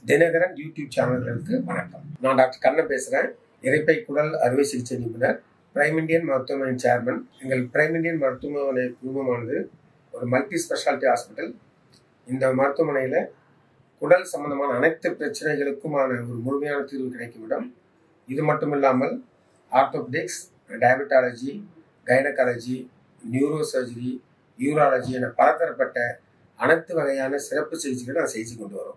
Dinakaran YouTube சேனல்களுக்கு வணக்கம் நான் doctor Kannan பேசுகிறேன் இறைப்பை குடல் அறுவை சிகிச்சை நிபுணர் பிரைம் இந்தியன் மருத்துவமனை சேர்மன் எங்கள் பிரைம் இந்தியன் மருத்துவமனை குழுமமானது ஒரு மல்டி ஸ்பெஷாலிட்டி ஹாஸ்பிட்டல் இந்த மருத்துவமனையில் குடல் சம்பந்தமான அனைத்து பிரச்சனைகளுக்குமான ஒரு முழுமையான தீர்வு கிடைக்கும் இடம் இது மட்டும் இல்லாமல் orthopaedics diabetology gynaecology neuro surgery urology என பலதரப்பட்ட அனைத்து வகையான சிறப்பு சிகிச்சைகளை நான் செய்து கொண்டு வரோம்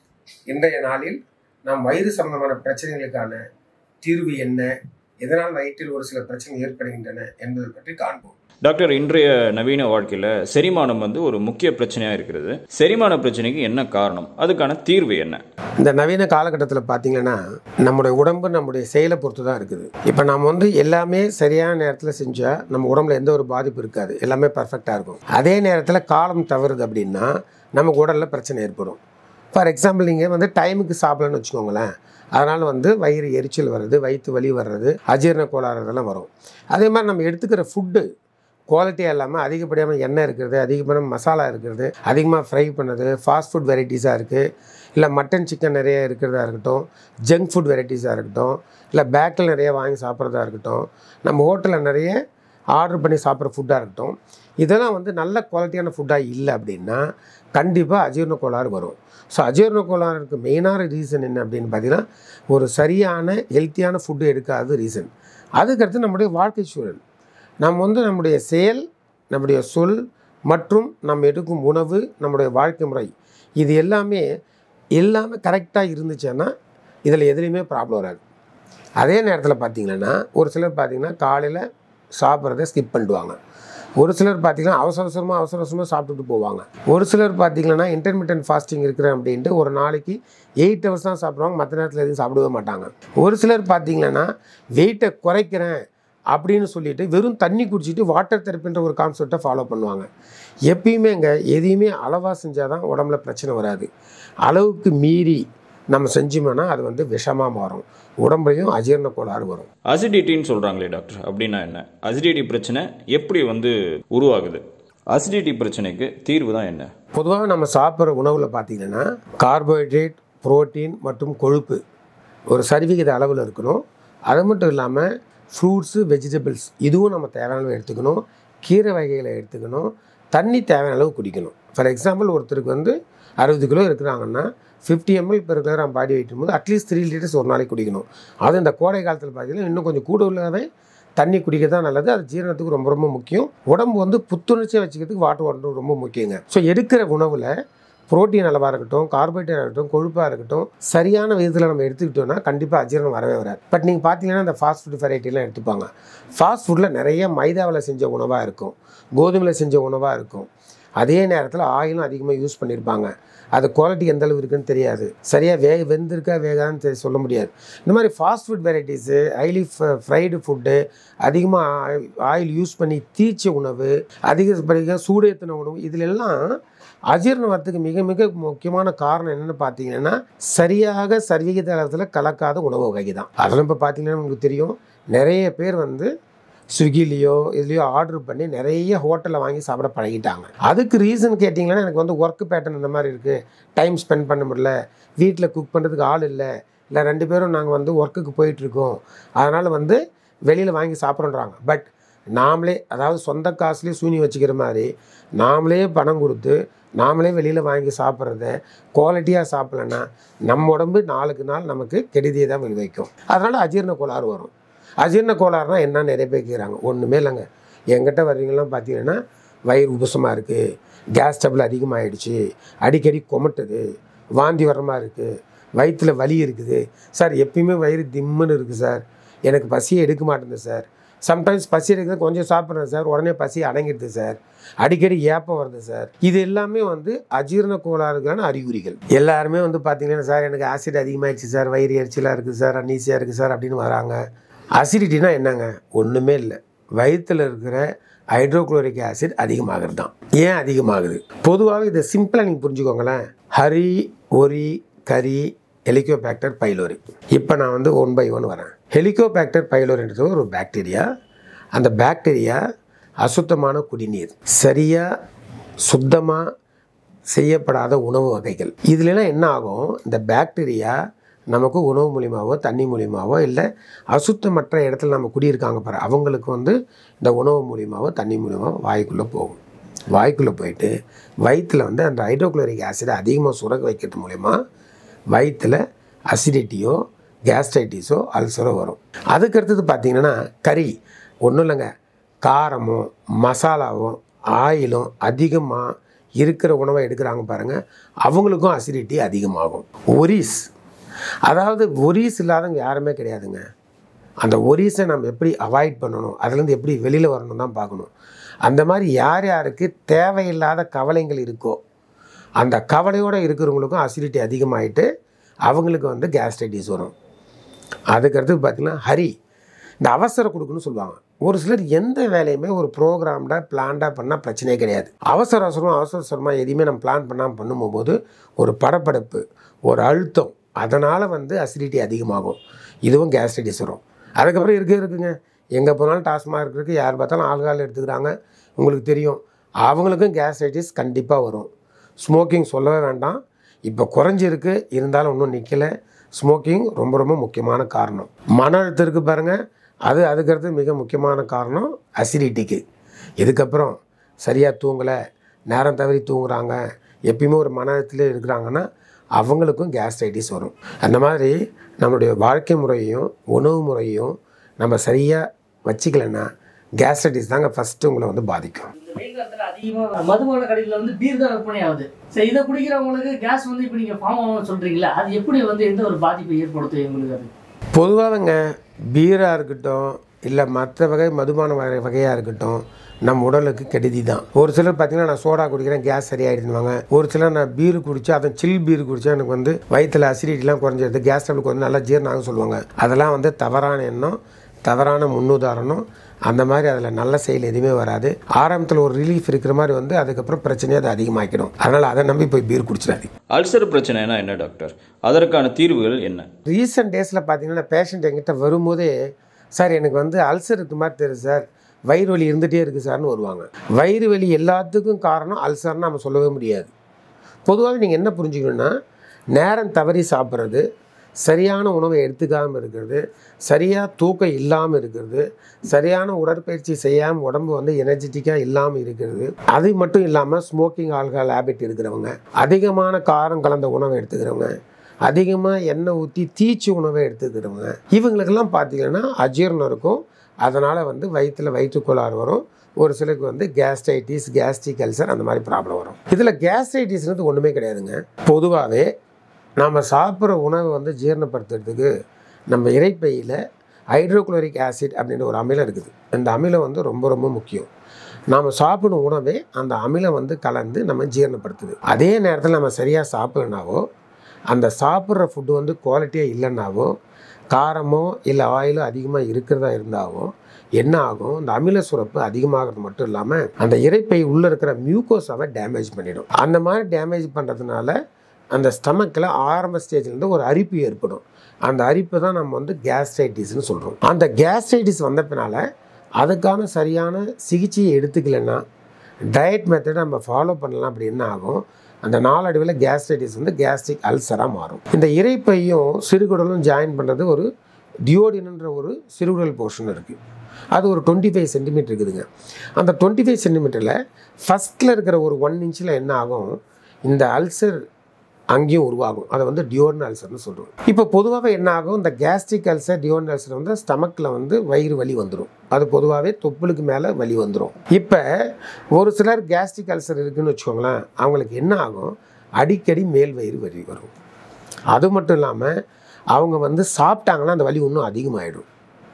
இன்றைய நாளில் நாம் வயிறு சம்பந்தமான பிரச்சனைகளுக்கான தீர்வு என்ன எதனால் வயிற்றில் ஒரு சில பிரச்சனைகள் ஏற்படுகின்றன என்பதை பற்றி காண்போம் டாக்டர் இன்றைய நவீன வாழ்க்கையில் செரிமானம் வந்து ஒரு முக்கிய பிரச்சனையாக இருக்கிறது செரிமான பிரச்சனைக்கு என்ன காரணம் அதுக்கான தீர்வு என்ன இந்த நவீன காலகட்டத்தில் பார்த்தீங்கன்னா நம்முடைய உடம்பு நம்முடைய செயலை பொறுத்து தான் இருக்குது இப்போ நம்ம வந்து எல்லாமே சரியான நேரத்தில் செஞ்சால் நம்ம உடம்புல எந்த ஒரு பாதிப்பு இருக்காது எல்லாமே பர்ஃபெக்டாக இருக்கும் அதே நேரத்தில் காலம் தவறுது அப்படின்னா நமக்கு உடலில் பிரச்சனை ஏற்படும் ஃபார் எக்ஸாம்பிள் நீங்கள் வந்து டைமுக்கு சாப்பிடலன்னு வச்சுக்கோங்களேன் அதனால் வந்து வயிறு எரிச்சல் வர்றது வயிற்று வலி வர்றது அஜீரண கோளாறு இதெல்லாம் வரும் அதே மாதிரி நம்ம எடுத்துக்கிற ஃபுட்டு குவாலிட்டியாக இல்லாமல் அதிகப்படியான எண்ணெய் இருக்கிறது அதிகமான மசாலா இருக்கிறது அதிகமாக ஃப்ரை பண்ணது ஃபாஸ்ட் ஃபுட் வெரைட்டிஸாக இருக்குது இல்லை மட்டன் சிக்கன் நிறைய இருக்கிறதா இருக்கட்டும் ஜங்க் ஃபுட் வெரைட்டிஸாக இருக்கட்டும் இல்லை பேக்கில் நிறைய வாங்கி சாப்பிட்றதா இருக்கட்டும் நம்ம ஹோட்டலில் நிறைய ஆர்டர் பண்ணி சாப்பிட்ற ஃபுட்டாக இருக்கட்டும் இதெல்லாம் வந்து நல்ல குவாலிட்டியான ஃபுட்டாக இல்லை அப்படின்னா கண்டிப்பாக அஜீரண கோளாறு வரும் ஸோ அஜீரண கோளாறுக்கு மெயினான ரீசன் என்ன அப்படின்னு பார்த்தீங்கன்னா ஒரு சரியான ஹெல்த்தியான ஃபுட்டு எடுக்காத ரீசன் அதுக்கடுத்து நம்முடைய வாழ்க்கை சூழல் நம்ம வந்து நம்முடைய செயல் நம்முடைய சொல் மற்றும் நம்ம எடுக்கும் உணவு நம்முடைய வாழ்க்கை முறை இது எல்லாமே எல்லாமே கரெக்டாக இருந்துச்சுன்னா இதில் எதுலேயுமே ப்ராப்ளம் வராது அதே நேரத்தில் பார்த்தீங்கன்னா ஒரு சிலர் பார்த்தீங்கன்னா காலையில் சாப்பிட்றத ஸ்கிப் பண்ணிடுவாங்க ஒரு சிலர் பார்த்தீங்கன்னா அவசர அவசரமாக அவசர அவசரமாக சாப்பிட்டுட்டு போவாங்க ஒரு சிலர் பார்த்தீங்கன்னா இன்டர்மீடியன்ட் ஃபாஸ்டிங் இருக்கிறேன் அப்படின்ட்டு ஒரு நாளைக்கு எயிட் ஹவர்ஸ் தான் சாப்பிடுவாங்க மற்ற நேரத்தில் எதுவும் சாப்பிடவே மாட்டாங்க ஒரு சிலர் பார்த்தீங்கன்னா வெயிட்டை குறைக்கிறேன் அப்படின்னு சொல்லிட்டு வெறும் தண்ணி குடிச்சிட்டு வாட்டர் தெரப்பின்ற ஒரு கான்செப்டை ஃபாலோ பண்ணுவாங்க எப்பயுமே இங்கே எதையுமே அளவாக செஞ்சால் தான் உடம்புல பிரச்சனை வராது அளவுக்கு மீறி நம்ம செஞ்சோம்னா அது வந்து விஷமாக மாறும் உடம்புலையும் அஜீரண கோளாறு வரும் அசிடிட்டின்னு சொல்கிறாங்களே டாக்டர் அப்படின்னா என்ன அசிடிட்டி பிரச்சனை எப்படி வந்து உருவாகுது அசிடிட்டி பிரச்சனைக்கு தீர்வு தான் என்ன பொதுவாக நம்ம சாப்பிட்ற உணவில் பார்த்தீங்கன்னா கார்போஹைட்ரேட் புரோட்டீன் மற்றும் கொழுப்பு ஒரு சரிவிகித அளவில் இருக்கணும் அது மட்டும் இல்லாமல் ஃப்ரூட்ஸு வெஜிடபிள்ஸ் இதுவும் நம்ம தேவையான அளவு எடுத்துக்கணும் கீரை வகைகளை எடுத்துக்கணும் தண்ணி தேவையான அளவு குடிக்கணும் ஃபார் எக்ஸாம்பிள் ஒருத்தருக்கு வந்து அறுபது கிலோ இருக்கிறாங்கன்னா fifty ml per kilogram body weight போது அட்லீஸ்ட் த்ரீ லிட்டர்ஸ் ஒரு நாளைக்கு குடிக்கணும் அது இந்த கோடை காலத்தில் பார்த்தீங்கன்னா இன்னும் கொஞ்சம் கூட உள்ளவே தண்ணி குடிக்க தான் நல்லது அது ஜீரணத்துக்கு ரொம்ப ரொம்ப முக்கியம் உடம்பு வந்து புத்துணர்ச்சியாக வச்சுக்கிறதுக்கு வாட்டர் வாட்டர் ரொம்ப முக்கியங்க ஸோ எடுக்கிற உணவில் புரோட்டீன் அளவாக இருக்கட்டும் கார்போஹைட்ரேட் இருக்கட்டும் கொழுப்பாக இருக்கட்டும் சரியான விதத்தில் நம்ம எடுத்துக்கிட்டோம்னா கண்டிப்பாக அஜீரணம் வரவே வராது பட் நீங்கள் பார்த்தீங்கன்னா இந்த ஃபாஸ்ட் ஃபுட் வெரைட்டிலாம் எடுத்துப்பாங்க ஃபாஸ்ட் ஃபுட்டில் நிறைய மைதாவில் செஞ்ச உணவாக இருக்கும் கோதுமையில் செஞ்ச உணவாக இருக்கும் அதே நேரத்தில் ஆயிலும் அதிகமாக யூஸ் பண்ணியிருப்பாங்க அது குவாலிட்டி எந்த அளவு இருக்குன்னு தெரியாது சரியாக வேக வெந்திருக்கா வேகான்னு தெரி சொல்ல முடியாது இந்த மாதிரி fast food varieties highly fried food அதிகமாக ஆயில் யூஸ் பண்ணி தீச்ச உணவு அதிகப்படியாக சூடேற்றின உணவு இதில் எல்லாம் அஜீரணம் வரத்துக்கு மிக மிக முக்கியமான காரணம் என்னென்னு பார்த்தீங்கன்னா சரியாக சரிவிகித அளவில் கலக்காத உணவு வகை தான் அதெல்லாம் இப்போ பார்த்தீங்கன்னா உங்களுக்கு தெரியும் நிறைய பேர் வந்து ஸ்விக்கிலேயோ இதுலேயோ ஆர்டர் பண்ணி நிறைய ஹோட்டலில் வாங்கி சாப்பிட பழகிட்டாங்க அதுக்கு ரீசன் கேட்டிங்கன்னா எனக்கு வந்து ஒர்க் பேட்டர்ன் இந்த மாதிரி இருக்குது டைம் ஸ்பெண்ட் பண்ண முடியல வீட்டில் குக் பண்ணுறதுக்கு ஆள் இல்லை இல்லை ரெண்டு பேரும் நாங்கள் வந்து ஒர்க்குக்கு போயிட்டுருக்கோம் அதனால் வந்து வெளியில் வாங்கி சாப்பிட்றோன்றாங்க பட் நாமளே அதாவது சொந்த காசுலேயே சூனி வச்சுக்கிற மாதிரி நாமளே பணம் கொடுத்து நாமளே வெளியில் வாங்கி சாப்பிட்றத குவாலிட்டியாக சாப்பிட்லன்னா நம்ம உடம்பு நாளுக்கு நாள் நமக்கு கெடுதியை தான் விளைவிக்கும் அதனால் அஜீரண கோளாறு வரும் அஜீரண கோளாறுனா என்ன நிறைய பேர் கேட்குறாங்க ஒன்றுமே இல்லைங்க என்கிட்ட வர்றீங்களாம் பார்த்தீங்கன்னா வயிறு உபசமாக இருக்குது கேஸ் டபுள் அதிகமாகிடுச்சு அடிக்கடி கொமட்டுது வாந்தி வர மாதிரி இருக்குது வயிற்றில் வலி இருக்குது சார் எப்பயுமே வயிறு திம்முன்னு இருக்குது சார் எனக்கு பசியே எடுக்க மாட்டேங்குது சார் சம்டைம்ஸ் பசி எடுக்கிறது கொஞ்சம் சாப்பிட்றேன் சார் உடனே பசி அடங்கிடுது சார் அடிக்கடி ஏப்பம் வருது சார் இது எல்லாமே வந்து அஜீரண கோளாறுக்கான அறிகுறிகள் எல்லாருமே வந்து பார்த்தீங்கன்னா சார் எனக்கு ஆசிட் அதிகமாகிடுச்சு சார் வயிறு எரிச்சலாக இருக்குது சார் அன்னீசியாக இருக்குது சார் அப்படின்னு வராங்க அசிடிட்டினா என்னங்க ஒன்றுமே இல்லை வயிற்றில் இருக்கிற ஹைட்ரோக்ளோரிக் ஆசிட் அதிகமாகிறது தான் ஏன் அதிகமாகுது பொதுவாக இதை சிம்பிளாக நீங்கள் புரிஞ்சுக்கோங்களேன் hurry worry curry Helicobacter pylori இப்போ நான் வந்து ஒன் பை ஒன் வரேன் ஹெலிகோபேக்டர் பைலோரின்றது ஒரு பாக்டீரியா அந்த பாக்டீரியா அசுத்தமான குடிநீர் சரியாக சுத்தமாக செய்யப்படாத உணவு வகைகள் இதுலலாம் என்ன ஆகும் இந்த பாக்டீரியா நமக்கு உணவு மூலியமாவோ தண்ணி மூலியமாவோ இல்லை அசுத்தமற்ற இடத்துல நம்ம குடியிருக்காங்க பாரு அவங்களுக்கு வந்து இந்த உணவு மூலியமாவோ தண்ணி மூலியமாவோ வாய்க்குள்ளே போகும் வாய்க்குள்ளே போயிட்டு வயிற்றில் வந்து அந்த ஹைட்ரோக்ளோரிக் ஆசிடை அதிகமாக சுரக்க வைக்கிறது மூலிமா வயிற்றில் அசிடிட்டியோ கேஸ்ட்ரைட்டிஸோ அல்சரோ வரும் அதுக்கு அடுத்தது பார்த்தீங்கன்னா கறி ஒன்றும் இல்லைங்க காரமோ மசாலாவோ ஆயிலும் அதிகமாக இருக்கிற உணவை எடுக்கிறாங்க பாருங்கள் அவங்களுக்கும் அசிடிட்டி அதிகமாகும் ஒரிஸ் அதாவது ஒரிஸ் இல்லாதவங்க யாருமே கிடையாதுங்க அந்த ஒரிஸை நம்ம எப்படி அவாய்ட் பண்ணணும் அதுலேருந்து எப்படி வெளியில் வரணும் தான் பார்க்கணும் அந்த மாதிரி யார் யாருக்கு தேவையில்லாத கவலைகள் இருக்கோ அந்த கவலையோடு இருக்கிறவங்களுக்கும் அசிடிட்டி அதிகமாகிட்டு அவங்களுக்கு வந்து கேஸ்ட்ரைட்டிஸ் வரும் அதுக்கடுத்து பார்த்திங்கன்னா ஹரி இந்த அவசர கொடுக்குன்னு சொல்லுவாங்க ஒரு சிலர் எந்த வேலையுமே ஒரு ப்ரோக்ராம்டாக பிளான்டாக பண்ணால் பிரச்சனையே கிடையாது அவசர அவசரம் அவசர அவசரமாக எதையுமே நம்ம பிளான் பண்ணாமல் பண்ணும்போது ஒரு படப்படப்பு ஒரு அழுத்தம் அதனால் வந்து அசிடிட்டி அதிகமாகும் இதுவும் கேஸ்ட்ரைட்டிஸ் வரும் அதுக்கப்புறம் இருக்க இருக்குங்க எங்கே போனாலும் டாஸ்மாக் இருக்கு யார் பார்த்தாலும் ஆல்கஹால் எடுத்துக்கிறாங்க உங்களுக்கு தெரியும் அவங்களுக்கும் கேஸ்ட்ரைட்டிஸ் கண்டிப்பாக வரும் ஸ்மோக்கிங் சொல்லவே வேண்டாம் இப்போ குறைஞ்சிருக்கு இருந்தாலும் இன்னும் நிற்கலை ஸ்மோக்கிங் ரொம்ப ரொம்ப முக்கியமான காரணம் மன அழுத்தம் இருக்கு பாருங்கள் அது அதுக்கடுத்து மிக முக்கியமான காரணம் அசிடிட்டிக்கு இதுக்கப்புறம் சரியாக தூங்கலை நேரம் தவறி தூங்குறாங்க எப்பயுமே ஒரு மன அழுத்தத்திலே இருக்கிறாங்கன்னா அவங்களுக்கும் கேஸ்ட்ரைட்டிஸ் வரும் அந்த மாதிரி நம்மளுடைய வாழ்க்கை முறையையும் உணவு முறையையும் நம்ம சரியாக வச்சுக்கலைன்னா கேஸ்ட்ரைட்டிஸ் தாங்க ஃபஸ்ட்டு உங்களை வந்து பாதிக்கும் இந்த வெயில் காலத்துல அதிகமா மதுபான கடையில வந்து பீர் தான் விற்பனை ஆகுது சரி இதை குடிக்கிறவங்களுக்கு கேஸ் வந்து இப்போ நீங்க ஃபார்ம் ஆகும் சொல்றீங்களா அது எப்படி வந்து எந்த ஒரு பாதிப்பை ஏற்படுத்தும் உங்களுக்கு அது பொதுவாகங்க பீராக இருக்கட்டும் இல்லை மற்ற வகை மதுபான வகை வகையாக இருக்கட்டும் நம்ம உடலுக்கு கெடுதி தான் ஒரு சிலர் பார்த்தீங்கன்னா நான் சோடா குடிக்கிறேன் கேஸ் சரியாயிடுவாங்க ஒரு சிலர் நான் பீர் குடித்தா அதை சில் பீர் குடித்தா எனக்கு வந்து வயிற்றில் அசிடிட்டிலாம் குறைஞ்சிருது கேஸ் டேப்லெட் வந்து நல்லா ஜீரணம் ஆகும் சொல்லுவாங்க அதெல்லாம் வந்து தவறான எண்ணம் தவறான முன்னுதாரணம் அந்த மாதிரி அதில் நல்ல செயல் எதுவுமே வராது ஆரம்பத்தில் ஒரு ரிலீஃப் இருக்கிற மாதிரி வந்து அதுக்கப்புறம் பிரச்சனையை அது அதிகமாக்கிடும் அதனால் அதை நம்பி போய் பீர் குடிச்சிடாதீங்க அல்சர் பிரச்சனைனா என்ன டாக்டர் அதற்கான தீர்வுகள் என்ன ரீசெண்ட் டேஸில் பார்த்தீங்கன்னா பேஷண்ட் என்கிட்ட வரும்போதே சார் எனக்கு வந்து அல்சர் இருக்க மாதிரி தெரியுது சார் வயிறு வலி இருந்துகிட்டே இருக்குது சார்னு வருவாங்க வயிறு வலி எல்லாத்துக்கும் காரணம் அல்சர்னு நம்ம சொல்லவே முடியாது பொதுவாக நீங்கள் என்ன புரிஞ்சுக்கணுன்னா நேரம் தவறி சாப்பிட்றது சரியான உணவை எடுத்துக்காமல் இருக்கிறது சரியாக தூக்கம் இல்லாமல் இருக்கிறது சரியான உடற்பயிற்சி செய்யாமல் உடம்பு வந்து எனர்ஜெட்டிக்காக இல்லாமல் இருக்கிறது அது மட்டும் இல்லாமல் ஸ்மோக்கிங் ஆல்கஹால் ஹேபிட் இருக்கிறவங்க அதிகமான காரம் கலந்த உணவை எடுத்துக்கிறவங்க அதிகமாக எண்ணெய் ஊற்றி தீச்சு உணவை எடுத்துக்கிறவங்க இவங்களுக்கெல்லாம் பார்த்தீங்கன்னா அஜீரணம் இருக்கும் அதனால் வந்து வயிற்றில் வயிற்றுக்கோளாறு வரும் ஒரு சிலருக்கு வந்து கேஸ்ட்ரைட்டிஸ் கேஸ்ட்ரிக் அல்சர் அந்த மாதிரி ப்ராப்ளம் வரும் இதில் கேஸ்ட்ரைட்டிஸ்ன்றது ஒன்றுமே கிடையாதுங்க பொதுவாகவே நாம் சாப்பிட்ற உணவை வந்து ஜீரணப்படுத்துறதுக்கு நம்ம இறைப்பையில் ஹைட்ரோகுளோரிக் ஆசிட் அப்படின்ற ஒரு அமிலம் இருக்குது அந்த அமிலம் வந்து ரொம்ப ரொம்ப முக்கியம் நாம் சாப்பிடும் உணவே அந்த அமிலம் வந்து கலந்து நம்ம ஜீரணப்படுத்துது அதே நேரத்தில் நம்ம சரியாக சாப்பிட்னாவோ அந்த சாப்பிட்ற ஃபுட்டு வந்து குவாலிட்டியாக இல்லைன்னாவோ காரமோ இல்லை ஆயிலோ அதிகமாக இருக்கிறதா இருந்தாவோ என்ன ஆகும் இந்த அமில சுரப்பு அதிகமாகிறது மட்டும் இல்லாமல் அந்த இறைப்பை உள்ளே இருக்கிற மியூக்கோஸாவை டேமேஜ் பண்ணிடும் அந்த மாதிரி டேமேஜ் பண்ணுறதுனால அந்த ஸ்டமக்கில் ஆரம்ப ஸ்டேஜ்லேருந்து ஒரு அரிப்பு ஏற்படும் அந்த அரிப்பு தான் நம்ம வந்து கேஸ்ட்ரைட்டிஸ்னு சொல்கிறோம் அந்த கேஸ்ட்ரைட்டிஸ் வந்த பின்னால அதுக்கான சரியான சிகிச்சையை எடுத்துக்கலைன்னா டயட் மெத்தடை நம்ம ஃபாலோ பண்ணலாம் அப்படி என்ன ஆகும் அந்த நாளடைவில் கேஸ்ட்ரைட்டிஸ் வந்து கேஸ்ட்ரிக் அல்சராக மாறும் இந்த இறைப்பையும் சிறுகுடலும் ஜாயின் பண்ணுறது ஒரு டியோடினன்ற ஒரு சிறுகுடல் போர்ஷன் இருக்குது அது ஒரு டுவெண்ட்டி ஃபைவ் சென்டிமீட்டர் இருக்குதுங்க அந்த டுவெண்ட்டி ஃபைவ் சென்டிமீட்டரில் ஃபஸ்ட்டில் இருக்கிற ஒரு ஒன் இன்ச்சில் என்ன ஆகும் இந்த அல்சர் அங்கேயும் உருவாகும் அதை வந்து டியோர்ன் அல்சர்னு சொல்கிறோம் இப்போ பொதுவாகவே என்ன ஆகும் இந்த கேஸ்ட்ரிக் அல்சர் டியோர்ன் அல்சர் வந்து ஸ்டமக்கில் வந்து வயிறு வலி வந்துடும் அது பொதுவாகவே தொப்புளுக்கு மேலே வலி வந்துடும் இப்போ ஒரு சிலர் கேஸ்ட்ரிக் அல்சர் இருக்குன்னு வச்சுக்கோங்களேன் அவங்களுக்கு என்ன ஆகும் அடிக்கடி மேல் வயிறு வலி வரும் அது மட்டும் இல்லாமல் அவங்க வந்து சாப்பிட்டாங்கன்னா அந்த வலி இன்னும் அதிகமாகிடும்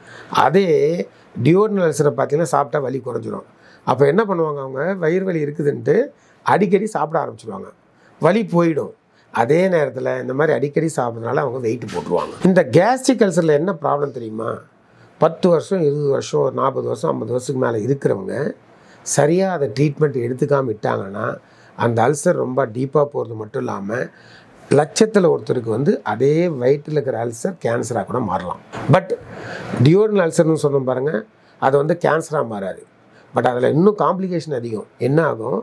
அதே டியோர்னல் அல்சரை பார்த்தீங்கன்னா சாப்பிட்டா வலி குறைஞ்சிரும் அப்போ என்ன பண்ணுவாங்க அவங்க வயிறு வலி இருக்குதுன்ட்டு அடிக்கடி சாப்பிட ஆரம்பிச்சிடுவாங்க வலி போயிடும் அதே நேரத்தில் இந்த மாதிரி அடிக்கடி சாப்பிட்றதுனால அவங்க வெயிட் போட்டுருவாங்க இந்த கேஸ்ட்ரிக் அல்சரில் என்ன ப்ராப்ளம் தெரியுமா பத்து வருஷம் இருபது வருஷம் ஒரு நாற்பது வருஷம் ஐம்பது வருஷத்துக்கு மேலே இருக்கிறவங்க சரியாக அதை ட்ரீட்மெண்ட் எடுத்துக்காமல் விட்டாங்கன்னா அந்த அல்சர் ரொம்ப டீப்பாக போகிறது மட்டும் இல்லாமல் லட்சத்தில் ஒருத்தருக்கு வந்து அதே வயிற்றில் இருக்கிற அல்சர் கேன்சராக கூட மாறலாம் பட் டியோர்னல் அல்சர்னு சொன்னோம் பாருங்கள் அது வந்து கேன்சராக மாறாது பட் அதில் இன்னும் காம்ப்ளிகேஷன் அதிகம் என்ன ஆகும்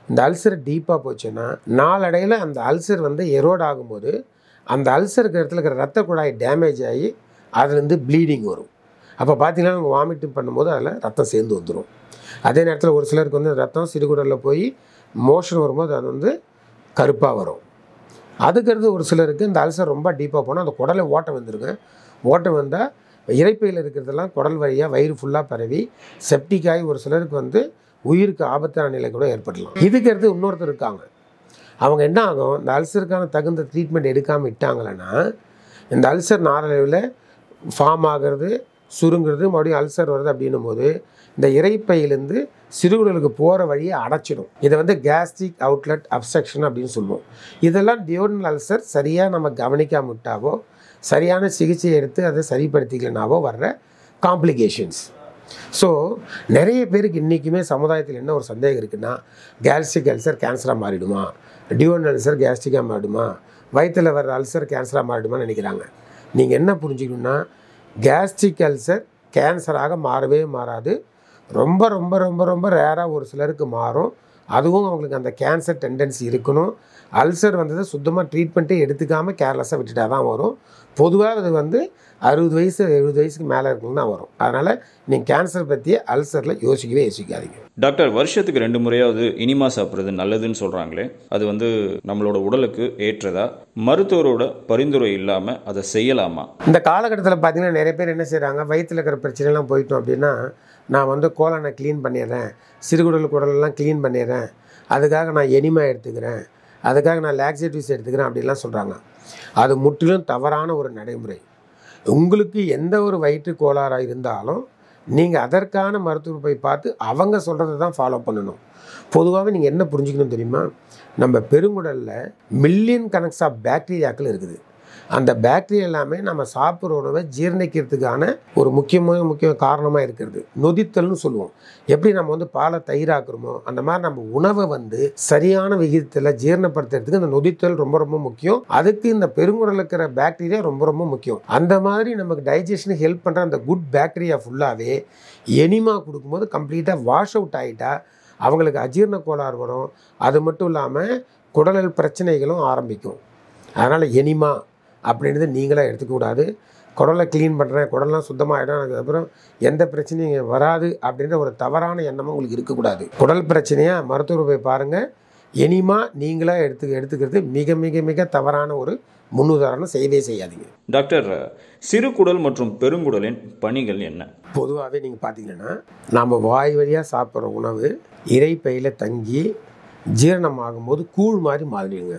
இந்த அல்சர் டீப்பாக போச்சுன்னா நாளடைவில் அந்த அல்சர் வந்து எரோட் ஆகும்போது அந்த அல்சர் இருக்கிற இடத்துல இருக்கிற ரத்த குழாய் டேமேஜ் ஆகி அதுலேருந்து ப்ளீடிங் வரும் அப்போ பார்த்தீங்கன்னா நம்ம வாமிட்டிங் பண்ணும்போது அதில் ரத்தம் சேர்ந்து வந்துடும் அதே நேரத்தில் ஒரு சிலருக்கு வந்து ரத்தம் சிறுகுடலில் போய் மோஷன் வரும்போது அது வந்து கருப்பாக வரும் அதுக்கடுத்து ஒரு சிலருக்கு இந்த அல்சர் ரொம்ப டீப்பாக போனால் அந்த குடலை ஓட்டை வந்துருங்க ஓட்டை வந்தால் இறைப்பையில் இருக்கிறதெல்லாம் குடல் வழியாக வயிறு ஃபுல்லாக பரவி செப்டிக் ஆகி ஒரு சிலருக்கு வந்து உயிருக்கு ஆபத்தான நிலை கூட ஏற்படலாம் இதுக்கு அடுத்து இன்னொருத்தர் இருக்காங்க அவங்க என்ன ஆகும் இந்த அல்சருக்கான தகுந்த ட்ரீட்மெண்ட் எடுக்காமல் விட்டாங்களன்னா இந்த அல்சர் நாளடைவில் ஃபார்ம் ஆகிறது சுருங்குறது மறுபடியும் அல்சர் வருது அப்படின்னும் போது இந்த இறைப்பையிலேருந்து சிறுகுடலுக்கு போகிற வழியை அடைச்சிடும் இதை வந்து கேஸ்ட்ரிக் அவுட்லெட் அப்ஸ்ட்ரக்ஷன் அப்படின்னு சொல்லுவோம் இதெல்லாம் டியோனல் அல்சர் சரியாக நம்ம கவனிக்காம விட்டாவோ சரியான சிகிச்சை எடுத்து அதை சரிப்படுத்திக்கலனாவோ வர்ற காம்ப்ளிகேஷன்ஸ் ஸோ நிறைய பேருக்கு இன்றைக்குமே சமுதாயத்தில் என்ன ஒரு சந்தேகம் இருக்குன்னா கேஸ்ட்ரிக் அல்சர் கேன்சராக மாறிடுமா டியோனல் அல்சர் கேஸ்ட்ரிக்காக மாறிடுமா வயிற்றில் வர்ற அல்சர் கேன்சராக மாறிடுமான்னு நினைக்கிறாங்க நீங்கள் என்ன புரிஞ்சுக்கணுன்னா கேஸ்ட்ரிக் அல்சர் கேன்சராக மாறவே மாறாது ரொம்ப ரொம்ப ரொம்ப ரொம்ப ரேராக ஒரு சிலருக்கு மாறும் அதுவும் அவங்களுக்கு அந்த கேன்சர் டெண்டன்சி இருக்கணும் அல்சர் வந்ததை சுத்தமாக ட்ரீட்மெண்ட்டே எடுத்துக்காமல் கேர்லெஸ்ஸாக விட்டுட்டா தான் வரும் பொதுவாக அது வந்து அறுபது வயசு எழுபது வயசுக்கு மேலே இருக்கணும் தான் வரும் அதனால் நீங்கள் கேன்சர் பற்றிய அல்சரில் யோசிக்கவே யோசிக்காதீங்க டாக்டர் வருஷத்துக்கு ரெண்டு முறையாவது இனிமா சாப்பிட்றது நல்லதுன்னு சொல்கிறாங்களே அது வந்து நம்மளோட உடலுக்கு ஏற்றதா மருத்துவரோட பரிந்துரை இல்லாமல் அதை செய்யலாமா இந்த காலகட்டத்தில் பார்த்தீங்கன்னா நிறைய பேர் என்ன செய்கிறாங்க வயிற்றில் இருக்கிற பிரச்சனைலாம் போயிட்டோம் அப்படின்னா நான் வந்து கோலனை க்ளீன் பண்ணிடுறேன் சிறுகுடல் குடலெல்லாம் க்ளீன் பண்ணிடுறேன் அதுக்காக நான் எனிமா எடுத்துக்கிறேன் அதுக்காக நான் லாக்ஸேட்டிவ்ஸ் எடுத்துக்கிறேன் அப்படின்லாம் சொல்கிறாங்க அது முற்றிலும் தவறான ஒரு நடைமுறை உங்களுக்கு எந்த ஒரு வயிற்று கோளாறாக இருந்தாலும் நீங்கள் அதற்கான மருத்துவர் போய் பார்த்து அவங்க சொல்கிறத தான் ஃபாலோ பண்ணணும் பொதுவாகவே நீங்கள் என்ன புரிஞ்சுக்கணும் தெரியுமா நம்ம பெருங்குடலில் மில்லியன் கணக்ஸ் ஆஃப் பாக்டீரியாக்கள் இருக்குது அந்த பாக்டீரியா எல்லாமே நம்ம சாப்பிட்ற உணவை ஜீரணிக்கிறதுக்கான ஒரு முக்கியமான முக்கிய காரணமாக இருக்கிறது நொதித்தல்னு சொல்லுவோம் எப்படி நம்ம வந்து பாலை தயிராக்குறோமோ அந்த மாதிரி நம்ம உணவை வந்து சரியான விகிதத்தில் ஜீரணப்படுத்துறதுக்கு இந்த நொதித்தல் ரொம்ப ரொம்ப முக்கியம் அதுக்கு இந்த பெருங்குடலில் இருக்கிற பாக்டீரியா ரொம்ப ரொம்ப முக்கியம் அந்த மாதிரி நமக்கு டைஜஷனுக்கு ஹெல்ப் பண்ணுற அந்த குட் பாக்டீரியா ஃபுல்லாகவே எனிமா கொடுக்கும்போது கம்ப்ளீட்டாக வாஷ் அவுட் ஆகிட்டா அவங்களுக்கு அஜீரண கோளாறு வரும் அது மட்டும் இல்லாமல் குடல் பிரச்சனைகளும் ஆரம்பிக்கும் அதனால் எனிமா அப்படின்றது நீங்களாக எடுத்துக்கக்கூடாது குடலை க்ளீன் பண்ணுறேன் குடல்லாம் சுத்தமாகிடும் அதுக்கப்புறம் எந்த பிரச்சனையும் வராது அப்படின்ற ஒரு தவறான எண்ணமும் உங்களுக்கு இருக்கக்கூடாது குடல் பிரச்சனையாக மருத்துவர் போய் பாருங்கள் எனிமா நீங்களாக எடுத்து எடுத்துக்கிறது மிக மிக மிக தவறான ஒரு முன்னுதாரணம் செய்யவே செய்யாதீங்க டாக்டர் சிறுகுடல் மற்றும் பெருங்குடலின் பணிகள் என்ன பொதுவாகவே நீங்கள் பார்த்தீங்கன்னா நாம் வாய் வழியாக சாப்பிட்ற உணவு இறைப்பையில் தங்கி ஜீரணமாகும்போது கூழ் மாதிரி மாறிடுங்க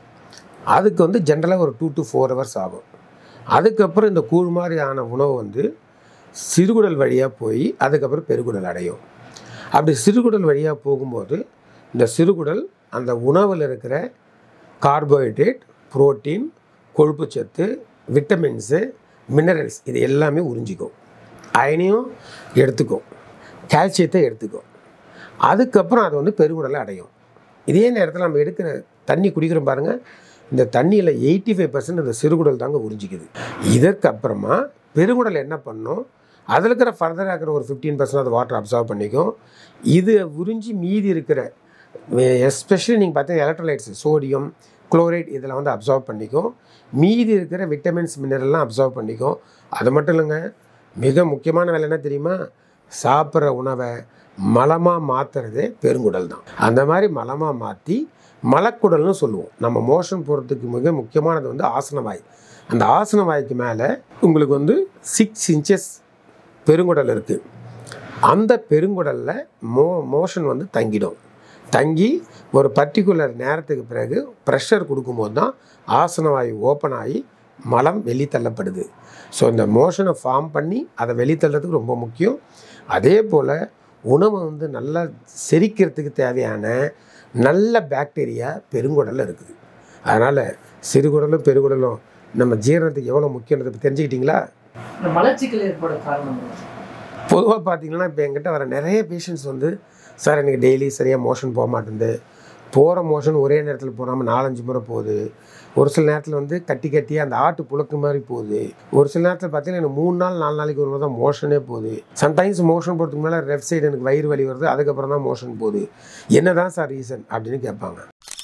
அதுக்கு வந்து ஜென்ரலாக ஒரு டூ டு ஃபோர் ஹவர்ஸ் ஆகும் அதுக்கப்புறம் இந்த கூழ் மாதிரி ஆன உணவு வந்து சிறுகுடல் வழியாக போய் அதுக்கப்புறம் பெருகுடல் அடையும் அப்படி சிறுகுடல் வழியாக போகும்போது இந்த சிறுகுடல் அந்த உணவில் இருக்கிற கார்போஹைட்ரேட் புரோட்டீன் கொழுப்புச்சத்து விட்டமின்ஸு மினரல்ஸ் இது எல்லாமே உறிஞ்சிக்கும் அயனையும் எடுத்துக்கும் கால்சியத்தை எடுத்துக்கும் அதுக்கப்புறம் அது வந்து பெருங்குடலை அடையும் இதே நேரத்தில் நம்ம எடுக்கிற தண்ணி குடிக்கிறோம் பாருங்கள் இந்த தண்ணியில் எயிட்டி ஃபைவ் பர்சன்ட் இந்த சிறுகுடல் தாங்க உறிஞ்சிக்குது இதற்கப்புறமா பெருங்குடல் என்ன பண்ணும் அதில் இருக்கிற ஃபர்தராக இருக்கிற ஒரு ஃபிஃப்டீன் பர்சன்ட் அது வாட்டர் அப்சர்வ் பண்ணிக்கும் இது உறிஞ்சி மீதி இருக்கிற எஸ்பெஷலி நீங்கள் பார்த்தீங்கன்னா எலக்ட்ரோலைட்ஸ் சோடியம் குளோரைட் இதில் வந்து அப்சர்வ் பண்ணிக்கும் மீதி இருக்கிற விட்டமின்ஸ் மினரல்லாம் அப்சர்வ் பண்ணிக்கும் அது மட்டும் இல்லைங்க மிக முக்கியமான வேலை என்ன தெரியுமா சாப்பிட்ற உணவை மலமாக மாற்றுறதே பெருங்குடல் தான் அந்த மாதிரி மலமாக மாற்றி மலக்குடல்னு சொல்லுவோம் நம்ம மோஷன் போகிறதுக்கு மிக முக்கியமானது வந்து ஆசனவாய் அந்த ஆசனவாய்க்கு மேலே உங்களுக்கு வந்து சிக்ஸ் இன்ச்சஸ் பெருங்குடல் இருக்குது அந்த பெருங்குடலில் மோ மோஷன் வந்து தங்கிடும் தங்கி ஒரு பர்டிகுலர் நேரத்துக்கு பிறகு ப்ரெஷர் கொடுக்கும்போது தான் ஆசனவாயு ஓப்பன் ஆகி மலம் வெளித்தள்ளப்படுது ஸோ இந்த மோஷனை ஃபார்ம் பண்ணி அதை வெளித்தள்ளதுக்கு ரொம்ப முக்கியம் அதே போல் உணவை வந்து நல்லா செரிக்கிறதுக்கு தேவையான நல்ல பாக்டீரியா பெருங்குடலில் இருக்குது அதனால் சிறுகுடலும் பெருங்குடலும் நம்ம ஜீரணத்துக்கு எவ்வளோ முக்கியன்றதை தெரிஞ்சுக்கிட்டிங்களா இந்த மலச்சிக்கல் ஏற்பட காரணம் என்ன? பொதுவாக பார்த்தீங்கன்னா இப்போ என்கிட்ட வர நிறைய பேஷண்ட்ஸ் வந்து சார் எனக்கு டெய்லி சரியாக மோஷன் போக மாட்டேங்குது போகிற மோஷன் ஒரே நேரத்தில் போகாமல் நாலஞ்சு முறை போகுது ஒரு சில நேரத்தில் வந்து கட்டி கட்டி அந்த ஆட்டு புழுக்கு மாதிரி போகுது ஒரு சில நேரத்தில் பார்த்தீங்கன்னா எனக்கு மூணு நாள் நாலு நாளைக்கு ஒரு முறை தான் மோஷனே போகுது சம்டைம்ஸ் மோஷன் போகிறதுக்கு மேலே லெஃப்ட் சைடு எனக்கு வயிறு வலி வருது அதுக்கப்புறம் தான் மோஷன் போகுது என்ன தான் சார் ரீசன் அப்படின்னு கேட்பாங்க